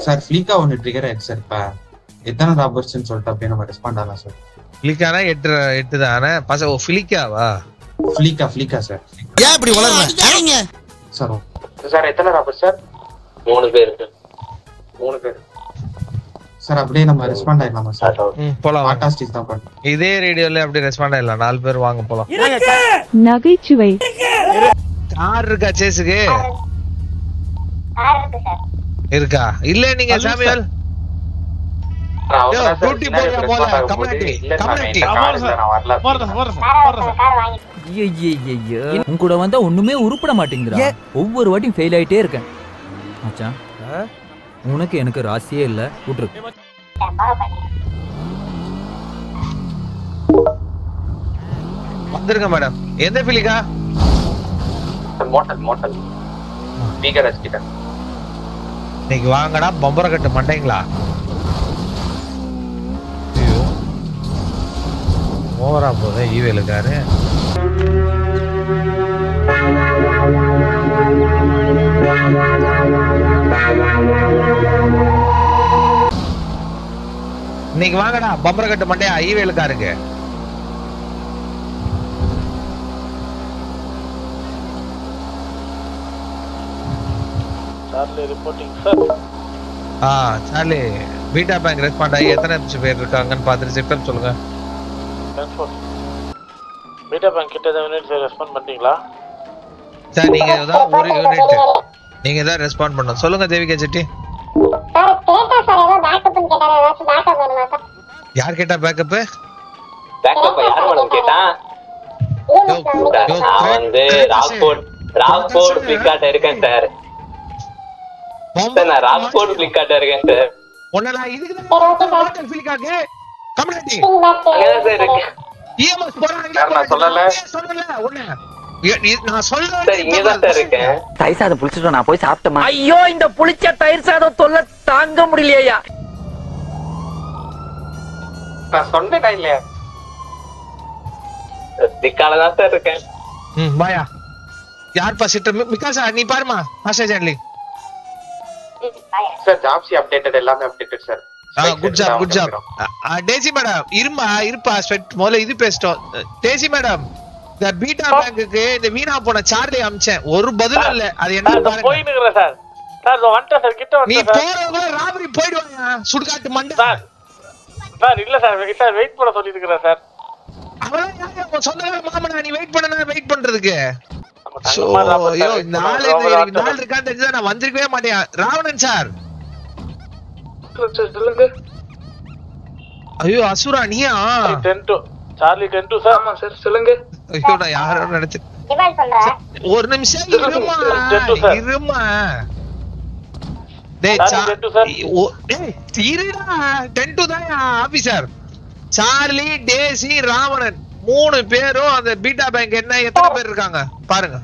Sir ஃபிளிக்கா ஒன்று trigger ஆயிடுச்சு sir இப்போ எத்தனை ராபர்ஸ்ன்னு சொல்லிட்டு அப்படியே நம்ம ரெஸ்பாண்ட் ஆகலாம் சார் ஃபிலிக்கானா எட்டு எட்டு தானே பச ஓ ஃபிலிக்காவா ஃபிளிக்கா ஃபிளிக்கா சார் ஏன் இப்படி வளர்ற சார் சார் எத்தனை ராபர்ஸ் சார் மூணு பேருக்கு மூணு பேர் சார் அப்படியே நம்ம ரெஸ்பாண்ட் ஆயிடலாமா சார் ம் போலாம் வாங்க. ஃபண்டாஸ்டிக் தான் பண்ணுறோம் இதே ரேடியோல அப்படியே ரெஸ்பாண்ட் ஆயிடலாம் நாலு பேர் வாங்க போலாம் நகைச்சுவை கார் இருக்கா சேஸுக்கு இருக்கா இல்ல நீங்க சாமியால் டியூட்டி போடுற போல கம்யூனிட்டி கம்யூனிட்டி ஐயையையையோ. உன் கூட வந்தா ஒண்ணுமே உருப்பட மாட்டேங்குதுடா ஒவ்வொரு வாட்டியும் ஃபெயில் ஆயிட்டே இருக்கேன் மச்சான் உனக்கு எனக்கு ராசியே இல்ல விட்டுரு வந்துருங்க மேடம் எந்த ஃபிலிக்கா மோட்டல் மோட்டல் ஸ்பீக்கர் வச்சுக்கிட்டேன் இன்னைக்கு வாங்கடா பம்பர கட்டு மண்டைங்களா ஐயோ ஓவரா போதே ஈவேலுக்காரு இன்னைக்கு வாங்கடா பம்பர கட்டு மண்டையா ஈவேலுக்காருக்கு ஆ சார்லி பீட்டா பேங்க் ரெஸ்பாண்ட் ஆகி எத்தனை நிமிஷம் பேர் இருக்காங்கன்னு பார்த்துட்டு செக்டர் சொல்லுங்க பீட்டா பேங்க் கிட்ட ஏதாவது யூனிட் ரெஸ்பாண்ட் பண்ணிட்டீங்களா சார் நீங்க தான் ஒரு யூனிட் நீங்க தான் ரெஸ்பாண்ட் பண்ணணும் சொல்லுங்க தேவிகா செட்டி யார் கேட்டா பேக்கப் பேக்கப் யார் மேடம் கேட்டான் சார் நான் வந்து ராக்போர்ட் ராக்போர்ட் பிளிக்காட்ட இருக்கேன் சார் சார் நான் ராக்போர்ட் பிளிக்காட்ட இருக்கேன் சார் ஒன்னடா இதுக்கு தான் ஃபிலிக்காக்கு கம்யூனிட்டி அங்கதான் சார் இருக்கேன் இஎம்எஸ் போறாங்க சார், நான் சொல்லல. சொல்லல ஒண்ணு இ- இ- நான் சொல்றேன் சார் இங்கதான் சார் இருக்கேன் தயிர் சாதம் புளிச்சிட்டோம் நான் போய் சாப்பிட்டேன் ஐயோ இந்த புளிச்ச தயிர் சாதம் தொல்லை தாங்க முடியலையா நான் சொன்னேனா இல்லையா திக்கால தான் சார் இருக்கேன் ம் பாயா யார் பா சிட்டர் மிகாசா நீ பாருமா மாஸ்டர் ஜான்லி சார் ஜாப்ஸி அப்டேட்டட் எல்லாமே updated sir good job good job டேசி மேடம் இருமா இருப்பா ஸ்வெட் முதல்ல இது பேசிட்டோம் டேசி மேடம் இந்த பீட்டா பேங்குக்கு இந்த வீணா போன சார்லி அமிச்சேன் ஒரு பதிலும் இல்ல அது என்ன பாருங்க போயின்னு இருக்கிறேன் சார் சார் இதோ வந்துட்டேன் சார் கிட்ட நீ வந்துட்டேன் சார் போறவங்கள ராபரி போயிடுவாங்க சுடுகாட்டு மண்டை சார் சார் இல்ல சார் சார் வெயிட் பண்ண சொல்லி இருக்கிறேன் சார் அவெல்லாம் யாரு உன் சொந்தக்கார மாமனா நீ வெயிட் பண்ணனா வெயிட் பண்றதுக்கு நம்ம சோ, தங்கமா தான் ஐயோ சார் இந்த ஆளு இந்த இந்த ஆள் இருக்கான்னு தெரிஞ்சா நான் வந்திருக்கவே மாட்டேன் ராவணன் சார் சொல்லுங்க ஐயோ அசுரா நீயா ten two Charlie ten two sir ஆமா சார் சொல்லுங்க ஐயோ நான் யாரோ நினைச்சேன் ஒரு நிமிஷம் இருமா ஜெட்டு சார். இருமா டேய் சார், சா- ஜெட்டு சார். ஓ- டேய், இருடா டென் டூ தான் ஆபீசர் சார்லி டேசி ராவணன் மூணு பேரும் அந்த பீட்டா பேங்க் என்ன எத்தனை பேர் இருக்காங்க பாருங்க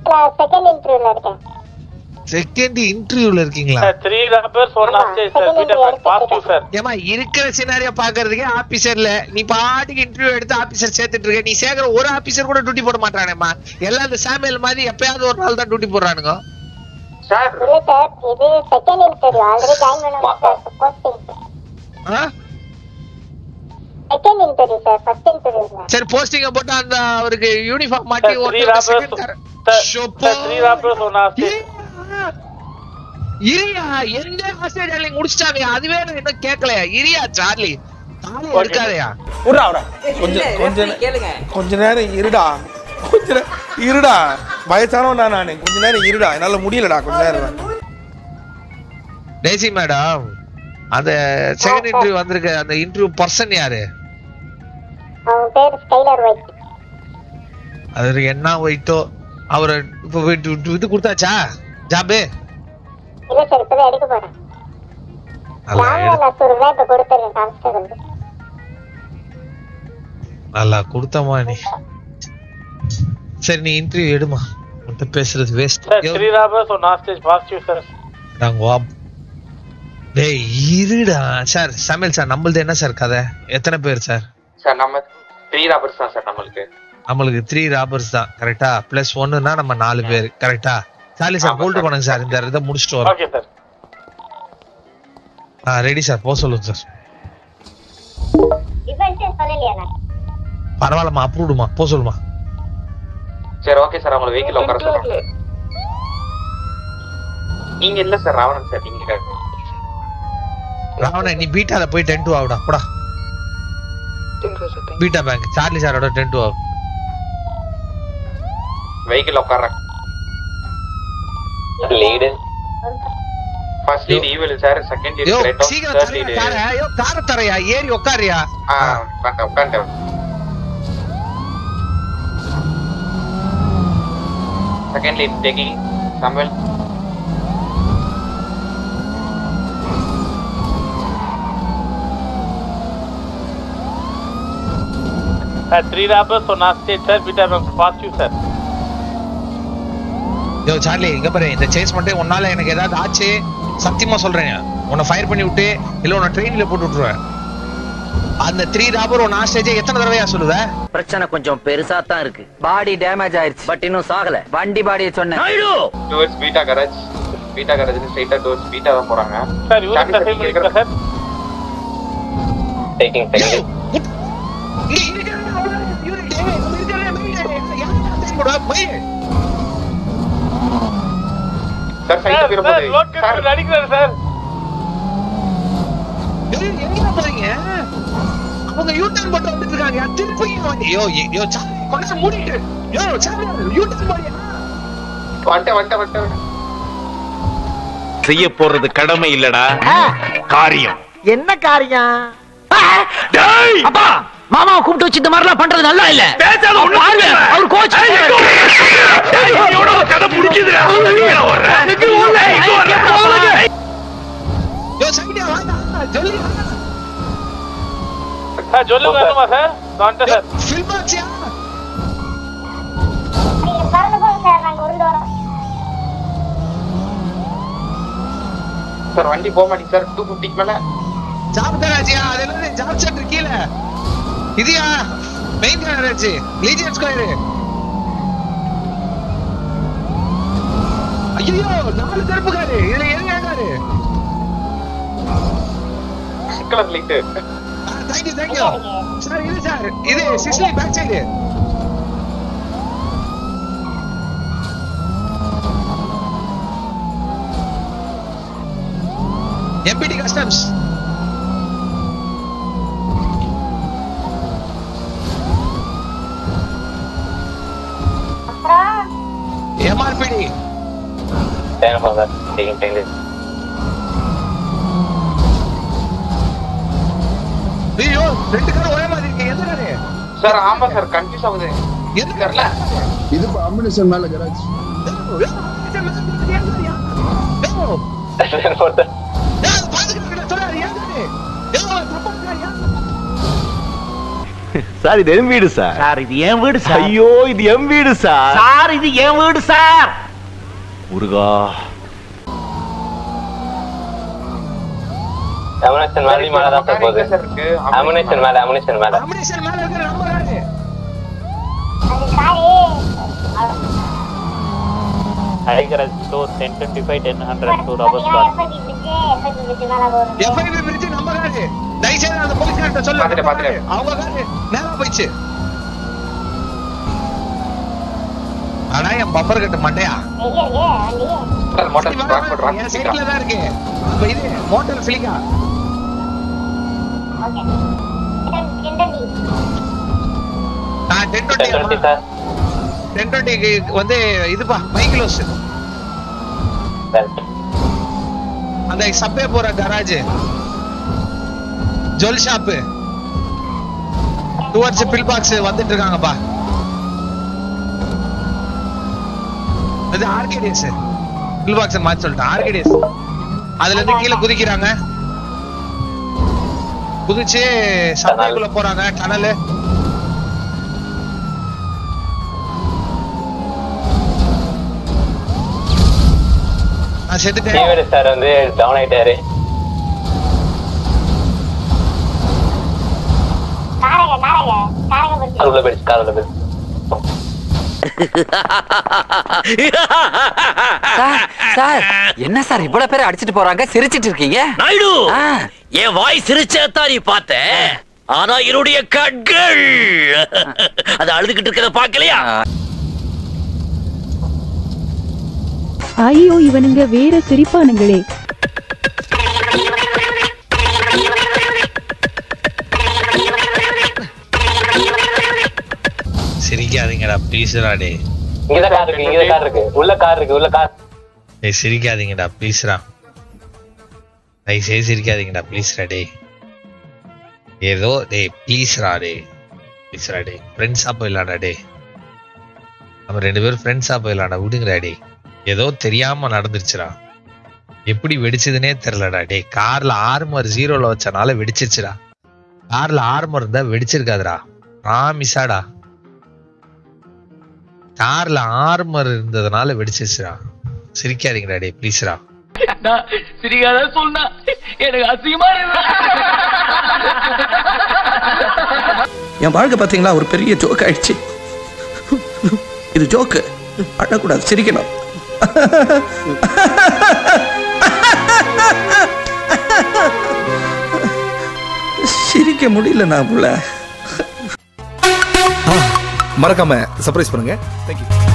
செகண்ட் இன்டர்வியூல இருக்கீங்களா sir three rappers one of sir beta bank positive sir ஏமா இருக்கிற சினாரிய பாக்குறதுக்கே ஆபீசர்ல நீ பாட்டுக்கு இன்டர்வியூ எடுத்து ஆபீசர் சேர்த்துட்டு இருக்க நீ சேர்க்கிற ஒரு ஆபீசர் கூட டியூட்டி போட மாட்டானேம்மா எல்லாம் இந்த சாமியல் மாதிரி எப்பயாவது ஒரு நாள் தான் டியூட்டி போடுறானுங்க சார் ஆ? சரி போஸ்டிங்க போட்டு அந்த அவருக்கு யூனிஃபார்ம் மாட்டி சார், three ஒருத்தருக்கு rappers. second தர- சார், ஷொப்பா. Sir, three rappers, one half stage. இரியா. இரியா எந்த ஆஸ்திரேலியா முடிச்சிட்டாங்க அதுவே நான் இன்னும் கேட்கலையா இரியா சார்லி தாலி எடுக்காதயா கொஞ்சம் கொஞ்ச நே- கொஞ்ச நேரம் இருடா கொஞ்ச நே- இருடா வயசானவன் நானு கொஞ்ச நேரம் இருடா என்னால முடியலடா கொஞ்ச நேரம் டேசி மேடம் அந்த செகண்ட் இன்டர்வியூ வந்திருக்க அந்த இன்டர்வியூ பர்சன் யாரு அது என்ன ஒயிட்டோ அவரை இப்ப இது இது கொடுத்தாச்சா ஜாபு நல்லா எடு- நல்லா கொடுத்தமா நீ சரி நீ இன்டர்வியூ எடுமா உன்கிட்ட பேசுறது waste sir three rappers one of stage positive sir நாங்க வா டேய் இருடா சார் சமையல் சார் நம்மளது என்ன சார் கதை எத்தனை பேர் சார் சார் நம்ம த்ரீ ராபர்ஸ் தான் சார் நம்மளுக்கு நம்மளுக்கு த்ரீ ராபர்ஸ் தான் கரெக்டா பிளஸ் ஒன்னுனா நம்ம நாலு பேர் கரெக்டா சார்லி சார் ஆமா ஹோல்டு sir. பண்ணுங்க சார் இந்த இதை முடிச்சுட்டு வரோம் ஓகே சார் ஆ ரெடி சார் போக சொல்லுங்க சார் பரவாயில்லம்மா அப்ரூவ்டுமா போக சொல்லுமா சரி ஓகே சார் அவங்களை வெஹிக்கிள் உட்கார சொல்றேன் நீங்க இல்ல சார் ராவணன் சார் நீங்க ராவணன் நீ பீட்டால போய் டென் டூ ஆகுடா போடா பீட்டா பேங்க் சார்லி சாரோட டென் டூ ஆகும் வெஹிக்கிள் உட்கார்றேன் lead first lead evil sir second யோ லீட் ரைட் சீக்கிரம் தேர்ட் தரையா லீட் காரை யோ காரை தரையா ஏறி உட்காரியா ஆ உட்கார்ந்தேன் உட்கார்ந்தேன் second lead taking Samuel sir three robbers one state sir beta bank positive sir யோ சார்லி இங்க பாரு இந்த சேஸ் மட்டும் உன்னால எனக்கு ஏதாவது ஆச்சு சத்தியமா சொல்றேன் உன்னை ஃபயர் பண்ணி விட்டு இல்ல உன்னை ட்ரெயின்ல போட்டு விட்டுருவேன் அந்த த்ரீ ராபர் உன் ஆஸ்டேஜ் எத்தனை தடவையா சொல்லுவ பிரச்சனை கொஞ்சம் பெருசா தான் இருக்கு பாடி டேமேஜ் ஆயிருச்சு பட் இன்னும் சாகல வண்டி பாடியை சொன்னேன் towards beta garage beta garage ஸ்ட்ரைட்டா டுவர்ட்ஸ் பீட்டா தான் போறாங்க சார் இவரு சார்லி சார் சைன் நீங்க இருக்கிற பண்ணிக்கலாம் சார் டேக்கிங் செகண்ட் இங்க இருக்கிறவங்க அவ்வளவு unit, நம்ம இருக்கிறவங்க main, யார் time போடுவா? போய். சார் சைடு சார் போயிட சார் போகுது ரோட் சார் கட் அடிக்கிறாரு சார் ஏய், எங்கடா போறீங்க அவங்க யூ-டர்ன் போட்டு வந்துட்டு இருக்காங்க திருப்பி வந்து- யோ யோ சார்லி கொஞ்சம் மூடிட்டு யோ சார்லி யூ-டர்ன் போறியா வந்துட்டேன் வந்துட்டேன் வந்துட்டேன் செய்ய போறது கடமை இல்லடா காரியம் என்ன காரியம் டேய் அப்பா மாமாவை கூப்பிட்டு வச்சு இந்த மாதிரிலாம் பண்றது நல்லா இல்ல பேசாத ஒண்ணு பாருங்க, புரியல. அவர் கோச் ஏய், எங்க வர்ற? ஏய், என்னோட ஒரு கதை முடிஞ்சுதுடா. எங்க வர்ற? எங்க வர்ற? ஏய், யோ சைடியா வாடா ஜொல்லி சார் சொல்லுங்க வேணுமா சார் வந்துட்டேன் சார் ஃபில் பாக்ஸ்யா சார் வண்டி போக மாட்டேங்குது சார் டூ ஃபிஃப்டிக்கு மேல ஜாப் கராஜியா அது என்னது ஜாப் சென்டர் கீழ இதுயா மெயின் கராஜ் லீஜியன் ஸ்கொயர் ஐயோ நாலு கருப்பு காரு இதுல எது ஏங்காரு colour light thank you thank you sir இது சார் இது சிஸ்லி பேக் சைடு எம்பிடி கஸ்டம்ஸ் எம்ஆர்பிடி டேன் சார் டேக்கிங் செகண்ட் ஐயோ ரெண்டு காரும் ஒரே மாதிரி இருக்கு எந்த காரு சார் ஆமா சார் கன்ஃபியூஸ் ஆகுது எந்த தெரியல இது காம்பினேஷன் மேல கராஜ் சார் இது என் வீடு சார் சார் இது என் வீடு சார் ஐயோ இது என் வீடு சார் சார் இது என் வீடு சார் முருகா அமுனேஷன் மேலே மேலே தான் சார் போகுது சார் இருக்கு அமுனேஷன் மேலே அமுனேஷன் மேலே காம்பினேஷன் மேல இருக்கிற நம்ம காரு ஹைகரேஜ் store ten twenty five ten hundred two robbers car FIB bridge நம்ம காரு தயவுசெய்து அந்த போலீஸ்கார்ட்ட சொல்லு பாத்துட்டேன், பாத்துட்டேன். அவங்க காரு நேரா போயிடுச்சு ஆனா என் பம்பர் கட்ட மண்டையா சார் மோட்டார் ஸ்டார்ட் பண்றாங்க என் சைட்ல தான் இருக்கு அப்ப இது மோட்டார் ஃபிலிகா நான் ten ten twenty twenty sir ten டுவெண்ட்டிக்கு வந்து இதுப்பா மைக்கிலோஸ் அந்த சப்வே போற garage jewel shop towards bill box வந்துட்டு இருக்காங்கப்பா அது ஆர்கேடியஸ் பில் பாக்ஸ் மாத்தி சொல்லிட்டேன் ஆர்கேடியஸ் அதுல இருந்து கீழே குதிக்கிறாங்க குதிச்சு சப்வேக்குள்ள போறாங்க டனல் நான் செத்துட்டேன் டிவிடி சார் வந்து டவுன் ஆயிட்டாரு கார் உள்ள போயிடுச்சு கார் உள்ள போயிடுச்சு சார் சார் என்ன சார் இவ்வளவு பேர் அடிச்சிட்டு போறாங்க சிரிச்சிட்டு இருக்கீங்க நாயுடு என் வாய் சிரிச்சதான் நீ பார்த்த ஆனா என்னுடைய கண்கள் அது அழுதுகிட்டு இருக்கிறத பாக்கலையா ஐயோ இவனுங்க வேற சிரிப்பானுங்களே சிரிக்காதீங்கடா ப்ளீஸ்டா டே இங்கதான் கார் இருக்கு இங்கதான் கார் இருக்கு உள்ள கார் இருக்கு உள்ள கார் டேய் சிரிக்காதீங்கடா ப்ளீஸ்டா தயவு செய்து சிரிக்காதீங்கடா ப்ளீஸ்டா டே ஏதோ டேய் ப்ளீஸ்ரா டே ப்ளீஸ்ரா டே ஃப்ரெண்ட்ஸா போயிடலாம்டா டே நம்ம ரெண்டு பேரும் ஃப்ரெண்ட்ஸா போயிடலாம்டா விடுங்கடா டே ஏதோ தெரியாம நடந்துருச்சுடா எப்படி வெடிச்சதுனே தெரியலடா டே கார்ல ஆர்மர் ஜீரோல வச்சனால வெடிச்சிருச்சுடா கார்ல ஆர்மர் இருந்தா வெடிச்சிருக்காதுடா ராமிசாடா கார்ல ஆர்மர் இருந்ததுனால வெடிச்சிருச்சுடா சிரிக்காதீங்கடா டே ப்ளீஸ்ரா சிரிக்காத சொன்னா எனக்கு அசிங்கமா என் வாழ்க்கை பார்த்தீங்களா ஒரு பெரிய ஜோக் ஆயிடுச்சு இது ஜோக்கு அழக்கூடாது சிரிக்கணும் சிரிக்க முடியல நான் புள்ள மறக்காம சர்ப்ரைஸ் பண்ணுங்க தேங்க்யூ